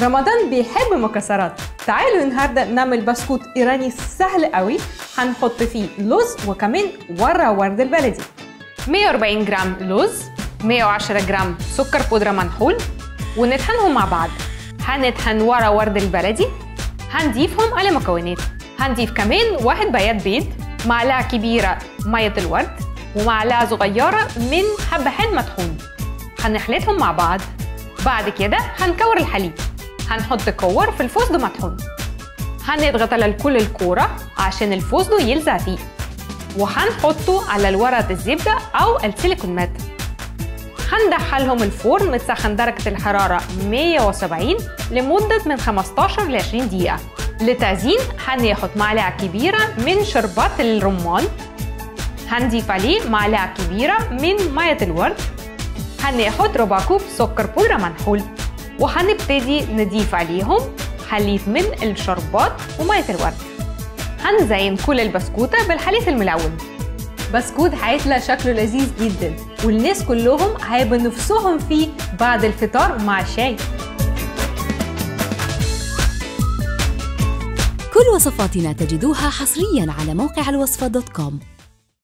رمضان بيحب المكسرات تعالوا النهارده نعمل بسكوت ايراني سهل قوي هنحط فيه لوز وكمان ورا ورد البلدي 140 جرام لوز 110 جرام سكر بودرة منحول ونطحنهم مع بعض هنطحن ورا ورد البلدي هنضيفهم على مكونات هنضيف كمان واحد بياض بيض معلقة كبيرة مية الورد ومعلقة صغيرة من حبهان مطحون هنخلطهم مع بعض بعد كده هنكور الحليب هنحط كور في الفستق مطحون هنضغط على كل الكورة عشان الفستق يلزق فيه وهنحطه على الورقة الزبدة أو السيليكون مات هندخلهم الفرن متسخن درجة الحرارة 170 لمدة من 15 ل 20 دقيقة لتزيين هناخد معلقة كبيرة من شربات الرمان هنضيف عليه معلقة كبيرة من مية الورد هناخد ربع كوب سكر بودرة منحول وهنبتدي نضيف عليهم حليب من الشربات ومية الورد هنزين كل البسكوتة بالحليب الملون بسكوت هيطلع شكله لذيذ جدا والناس كلهم هيبقى نفسهم فيه بعد الفطار مع الشاي كل وصفاتنا تجدوها حصريا على موقع الوصفة دوت كوم